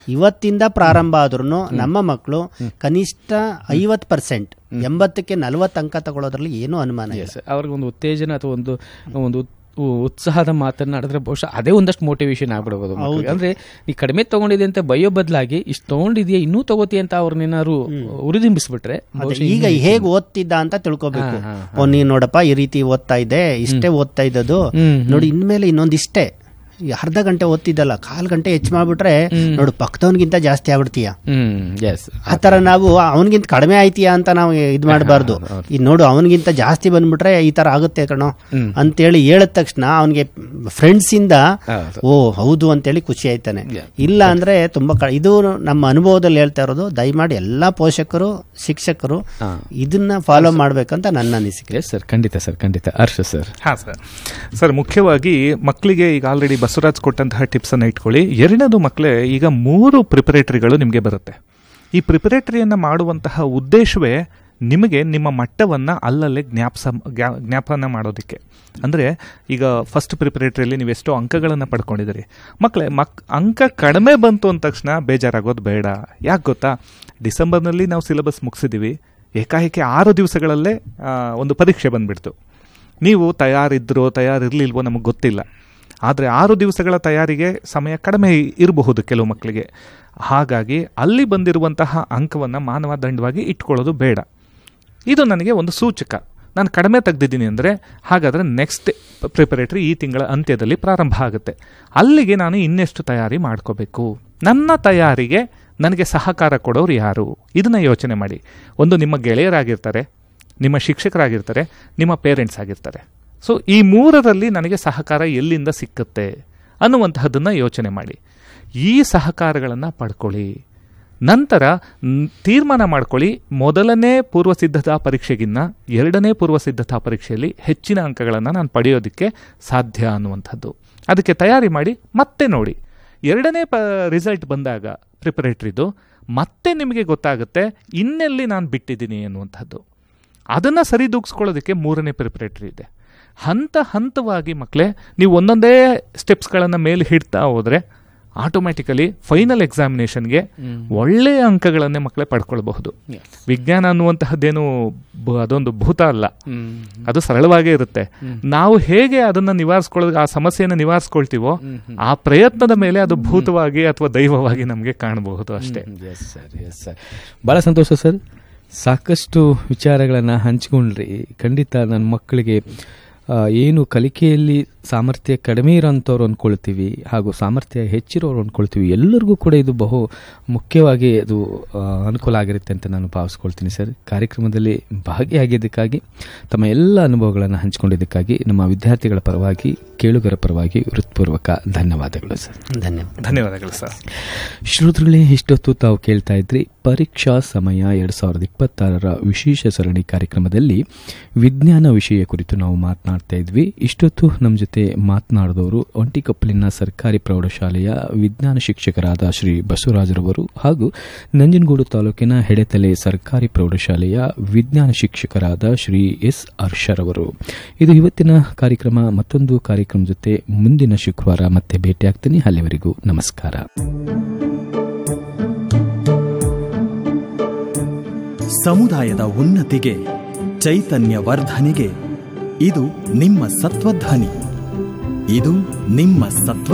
ಇವತ್ತಿಂದ ಪ್ರಾರಂಭ ಆದ್ರೂ ನಮ್ಮ ಮಕ್ಕಳು ಕನಿಷ್ಠ ಐವತ್ ಪರ್ಸೆಂಟ್ ಎಂಬತ್ತಕ್ಕೆ ನಲವತ್ತು ಅಂಕ ತಗೊಳ್ಳೋದ್ರಲ್ಲಿ ಏನೂ ಅನುಮಾನ ಇಲ್ಲ ಎಸ್ ಅವ್ರಿಗೆ ಒಂದು ಉತ್ತೇಜನ ಅಥವಾ ಒಂದು ಒಂದು ಉತ್- ಉ- ಉತ್ಸಾಹದ ಮಾತನ್ನಾಡಿದ್ರೆ ಬಹುಶಃ ಅದೇ ಒಂದಷ್ಟು ಮೋಟಿವೇಶನ್ ಆಗ್ಬಿಡ್ಬೋದು ಮಕ್ಳಿಗೆ. ಅಂದ್ರೆ ಈ ಕಡಿಮೆ ತಗೊಂಡಿದೆ ಅಂತ ಬೈಯೋ ಬದಲಾಗಿ ಇಷ್ಟು ತಗೊಂಡಿದ್ಯಾ ಇನ್ನೂ ತಗೋತಿ ಅಂತ ಅವ್ರನ್ನೇನಾದ್ರು ಉರಿದಿಂಬಿಸ್ಬಿಟ್ರೆ ಅದೇ ಈಗ ಹೇಗ್ ಓದ್ತಿದ್ದ ಅಂತ ತಿಳ್ಕೊಬೇಕು ಓ ನೀನ್ ನೋಡಪ್ಪ ಈ ರೀತಿ ಓದ್ತಾ ಇದ್ದೆ ಇಷ್ಟೇ ಓದ್ತಾ ಇದ್ದದು ನೋಡಿ ಇನ್ಮೇಲೆ ಇನ್ನೊಂದ್ ಇಷ್ಟೇ ಈ ಅರ್ಧ ಗಂಟೆ ಓದ್ತಿದ್ದಲ್ಲ ಕಾಲ್ ಗಂಟೆ ಹೆಚ್ಚು ಮಾಡ್ಬಿಟ್ರೆ ನೋಡು ಪಕ್ಕದವನ್ಗಿಂತ ಜಾಸ್ತಿ ಆಗ್ಬಿಡ್ತೀಯ ಹ್ಮ್ ಎಸ್ ಆ ತರ ನಾವು ಅವನಿಗಿಂತ ಕಡಿಮೆ ಆಯ್ತೀಯಾ ಅಂತ ನಾವು ಇದ್ ಮಾಡಬಾರ್ದು ಈ ನೋಡು ಅವನಿಗಿಂತ ಜಾಸ್ತಿ ಬಂದ್ಬಿಟ್ರೆ ಈ ತರ ಆಗುತ್ತೆ ಕಣೋ ಅಂತೇಳಿ ಹೇಳಿದ ತಕ್ಷಣ ಅವನಿಗೆ ಫ್ರೆಂಡ್ಸ್ ಇಂದ ಹೌದು. ಓ ಹೌದು ಅಂತೇಳಿ ಖುಷಿ ಆಯ್ತಾನೆ ಇಲ್ಲ ಅಂದ್ರೆ ತುಂಬಾ ಕ- ಇದು ನಮ್ಮ ಅನುಭವದಲ್ಲಿ ಹೇಳ್ತಾ ಇರೋದು ದಯಮಾಡಿ ಎಲ್ಲಾ ಪೋಷಕರು ಶಿಕ್ಷಕರು ಇದನ್ನ ಫಾಲೋ ಮಾಡ್ಬೇಕಂತ ನನ್ನ ಅನಿಸಿಕೆ ಎಸ್ ಸರ್ ಖಂಡಿತ ಸರ್ ಖಂಡಿತ ಹರ್ಷ ಸರ್ ಹಾಂ ಸರ್ ಸರ್ ಮುಖ್ಯವಾಗಿ ಮಕ್ಕಳಿಗೆ ಈಗ ಆಲ್ರೆಡಿ ಬಸವರಾಜ್ ಕೊಟ್ಟಂತಹ ಟಿಪ್ಸನ್ನು ಇಟ್ಕೊಳ್ಳಿ ಎರಡನೇದು ಮಕ್ಕಳೇ ಈಗ ಮೂರು ಪ್ರಿಪರೇಟರಿಗಳು ನಿಮಗೆ ಬರುತ್ತೆ ಈ ಪ್ರಿಪರೇಟರಿಯನ್ನು ಮಾಡುವಂತಹ ಉದ್ದೇಶವೇ ನಿಮಗೆ ನಿಮ್ಮ ಮಟ್ಟವನ್ನು ಅಲ್ಲಲ್ಲೇ ಜ್ಞಾಪಸ ಜ್ಞಾ- ಜ್ಞಾಪನ ಮಾಡೋದಕ್ಕೆ ಅಂದರೆ ಈಗ ಫಸ್ಟ್ ಪ್ರಿಪರೇಟರಿಯಲ್ಲಿ ನೀವು ಎಷ್ಟೋ ಅಂಕಗಳನ್ನು ಪಡ್ಕೊಂಡಿದ್ದೀರಿ ಮಕ್ಕಳೇ ಮಕ್ ಅಂಕ ಕಡಿಮೆ ಬಂತು ಅಂದ ತಕ್ಷಣ ಬೇಜಾರಾಗೋದು ಬೇಡ ಯಾಕೆ ಗೊತ್ತಾ ಡಿಸೆಂಬರ್ನಲ್ಲಿ ನಾವು ಸಿಲೆಬಸ್ ಮುಗಿಸಿದ್ದೀವಿ ಏಕಾಏಕಿ ಆರು ದಿವಸಗಳಲ್ಲೇ ಆ, ಒಂದು ಪರೀಕ್ಷೆ ಬಂದ್ಬಿಡ್ತು ನೀವು ತಯಾರಿದ್ರೋ ತಯಾರಿರ್ಲಿಲ್ವೋ ನಮಗೆ ಗೊತ್ತಿಲ್ಲ ಆದರೆ ಆರು ದಿವಸಗಳ ತಯಾರಿಗೆ ಸಮಯ ಕಡಿಮೆ ಇರಬಹುದು ಕೆಲವು ಮಕ್ಕಳಿಗೆ ಹಾಗಾಗಿ ಅಲ್ಲಿ ಬಂದಿರುವಂತಹ ಅಂಕವನ್ನು ಮಾನವ ದಂಡವಾಗಿ ಇಟ್ಕೊಳ್ಳೋದು ಬೇಡ ಇದು ನನಗೆ ಒಂದು ಸೂಚಕ ನಾನು ಕಡಿಮೆ ತೆಗೆದಿದ್ದೀನಿ ಅಂದರೆ ಹಾಗಾದರೆ ನೆಕ್ಸ್ಟ್ ಪ್ರಿಪರೇಟರಿ ಈ ತಿಂಗಳ ಅಂತ್ಯದಲ್ಲಿ ಪ್ರಾರಂಭ ಆಗುತ್ತೆ ಅಲ್ಲಿಗೆ ನಾನು ಇನ್ನೆಷ್ಟು ತಯಾರಿ ಮಾಡ್ಕೋಬೇಕು ನನ್ನ ತಯಾರಿಗೆ ನನಗೆ ಸಹಕಾರ ಕೊಡೋರು ಯಾರು ಇದನ್ನು ಯೋಚನೆ ಮಾಡಿ ಒಂದು ನಿಮ್ಮ ಗೆಳೆಯರಾಗಿರ್ತಾರೆ ನಿಮ್ಮ ಶಿಕ್ಷಕರಾಗಿರ್ತಾರೆ ನಿಮ್ಮ ಪೇರೆಂಟ್ಸ್ ಆಗಿರ್ತಾರೆ ಸೊ ಈ ಮೂರರಲ್ಲಿ ನನಗೆ ಸಹಕಾರ ಎಲ್ಲಿಂದ ಸಿಕ್ಕುತ್ತೆ ಅನ್ನುವಂತಹದ್ದನ್ನು ಯೋಚನೆ ಮಾಡಿ ಈ ಸಹಕಾರಗಳನ್ನು ಪಡ್ಕೊಳ್ಳಿ ನಂತರ ನ್- ತೀರ್ಮಾನ ಮಾಡ್ಕೊಳ್ಳಿ ಮೊದಲನೇ ಪೂರ್ವ ಸಿದ್ಧತಾ ಪರೀಕ್ಷೆಗಿನ್ನ ಎರಡನೇ ಪೂರ್ವ ಸಿದ್ಧತಾ ಪರೀಕ್ಷೆಯಲ್ಲಿ ಹೆಚ್ಚಿನ ಅಂಕಗಳನ್ನು ನಾನು ಪಡೆಯೋದಕ್ಕೆ ಸಾಧ್ಯ ಅನ್ನುವಂಥದ್ದು ಅದಕ್ಕೆ ತಯಾರಿ ಮಾಡಿ ಮತ್ತೆ ನೋಡಿ ಎರಡನೇ ಪ ರಿಸಲ್ಟ್ ಬಂದಾಗ ಪ್ರಿಪರೇಟ್ರಿದು ಮತ್ತೆ ನಿಮಗೆ ಗೊತ್ತಾಗುತ್ತೆ ಇನ್ನೆಲ್ಲಿ ನಾನು ಬಿಟ್ಟಿದ್ದೀನಿ ಅನ್ನುವಂಥದ್ದು ಅದನ್ನು ಸರಿದೂಗಿಸ್ಕೊಳ್ಳೋದಕ್ಕೆ ಮೂರನೇ ಪ್ರಿಪರೇಟರಿ ಇದೆ ಹಂತ ಹಂತವಾಗಿ ಮಕ್ಕಳೇ ನೀವು ಒಂದೊಂದೇ ಸ್ಟೆಪ್ಸ್ಗಳನ್ನು ಮೇಲೆ ಹಿಡ್ತಾ ಹೋದರೆ ಆಟೋಮ್ಯಾಟಿಕಲಿ ಫೈನಲ್ ಎಕ್ಸಾಮಿನೇಷನ್ಗೆ ಒಳ್ಳೆಯ ಅಂಕಗಳನ್ನೇ ಮಕ್ಕಳೇ ಪಡ್ಕೊಳ್ಬಹುದು ವಿಜ್ಞಾನ ಅನ್ನುವಂತಹದ್ದೇನು ಬ- ಅದೊಂದು ಭೂತ ಅಲ್ಲ ಅದು ಸರಳವಾಗೇ ಇರುತ್ತೆ ನಾವು ಹೇಗೆ ಅದನ್ನ ನಿವಾರಿಸ್ಕೊಳ್ಳೋದು ಆ ಸಮಸ್ಯೆಯನ್ನು ನಿವಾರಿಸ್ಕೊಳ್ತೀವೋ ಆ ಪ್ರಯತ್ನದ ಮೇಲೆ ಅದು ಭೂತವಾಗಿ ಅಥವಾ ದೈವವಾಗಿ ನಮಗೆ ಕಾಣಬಹುದು ಅಷ್ಟೇ ಎಸ್ ಸರ್ ಎಸ್ ಸರ್ ಭಾಳ ಸಂತೋಷ ಸರ್ ಸಾಕಷ್ಟು ವಿಚಾರಗಳನ್ನು ಹಂಚ್ಕೊಂಡ್ರಿ ಖಂಡಿತ ನನ್ನ ಮಕ್ಕಳಿಗೆ ಆ, ಏನು ಕಲಿಕೆಯಲ್ಲಿ ಸಾಮರ್ಥ್ಯ ಕಡಿಮೆ ಇರೋಂಥವ್ರು ಅಂದ್ಕೊಳ್ತೀವಿ ಹಾಗೂ ಸಾಮರ್ಥ್ಯ ಹೆಚ್ಚಿರೋರು ಅಂದ್ಕೊಳ್ತೀವಿ ಎಲ್ಲರಿಗೂ ಕೂಡ ಇದು ಬಹು ಮುಖ್ಯವಾಗಿ ಅದು ಆ, ಅನುಕೂಲ ಆಗಿರುತ್ತೆ ಅಂತ ನಾನು ಭಾವಿಸ್ಕೊಳ್ತೀನಿ ಸರ್ ಕಾರ್ಯಕ್ರಮದಲ್ಲಿ ಭಾಗಿಯಾಗಿದ್ದಕ್ಕಾಗಿ ತಮ್ಮ ಎಲ್ಲ ಅನುಭವಗಳನ್ನು ಹಂಚಿಕೊಂಡಿದ್ದಕ್ಕಾಗಿ ನಮ್ಮ ವಿದ್ಯಾರ್ಥಿಗಳ ಪರವಾಗಿ ಕೇಳುಗರ ಪರವಾಗಿ ಹೃತ್ಪೂರ್ವಕ ಧನ್ಯವಾದಗಳು ಸರ್ ಧನ್ಯವಾದ ಧನ್ಯವಾದಗಳು ಸರ್ ಶ್ರೋತೃಗಳೇ ಇಷ್ಟೊತ್ತು ತಾವು ಕೇಳ್ತಾ ಇದ್ರಿ ಪರೀಕ್ಷಾ ಸಮಯ ಎರಡು ಸಾವಿರದ ಇಪ್ಪತ್ತಾರರ ವಿಶೇಷ ಸರಣಿ ಕಾರ್ಯಕ್ರಮದಲ್ಲಿ ವಿಜ್ಞಾನ ವಿಷಯ ಕುರಿತು ನಾವು ಮಾತನಾಡ್ತಾ ಇದ್ವಿ ಇಷ್ಟೊತ್ತು ನಮ್ಮ ಜೊತೆ ಮಾತನಾಡಿದವರು ಒಂಟಿಕೊಪ್ಪಲಿನ ಸರ್ಕಾರಿ ಪ್ರೌಢಶಾಲೆಯ ವಿಜ್ಞಾನ ಶಿಕ್ಷಕರಾದ ಶ್ರೀ ಬಸವರಾಜರವರು ಹಾಗೂ ನಂಜನಗೂಡು ತಾಲೂಕಿನ ಹೆಡೆತಲೆ ಸರ್ಕಾರಿ ಪ್ರೌಢಶಾಲೆಯ ವಿಜ್ಞಾನ ಶಿಕ್ಷಕರಾದ ಶ್ರೀ ಎಸ್ ಹರ್ಷರವರು ಇದು ಇವತ್ತಿನ ಕಾರ್ಯಕ್ರಮ ಮತ್ತೊಂದು ಕಾರ್ಯಕ್ರಮ ಜೊತೆ ಮುಂದಿನ ಶುಕ್ರವಾರ ಮತ್ತೆ ಭೇಟಿಯಾಗ್ತೀನಿ ಅಲ್ಲಿವರೆಗೂ ನಮಸ್ಕಾರ ಸಮುದಾಯದ ಉನ್ನತಿಗೆ ಚೈತನ್ಯ ವರ್ಧನೆಗೆ ಇದು ನಿಮ್ಮ ಸತ್ವಧ್ವನಿ ಇದು ನಿಮ್ಮ ಸತ್ವ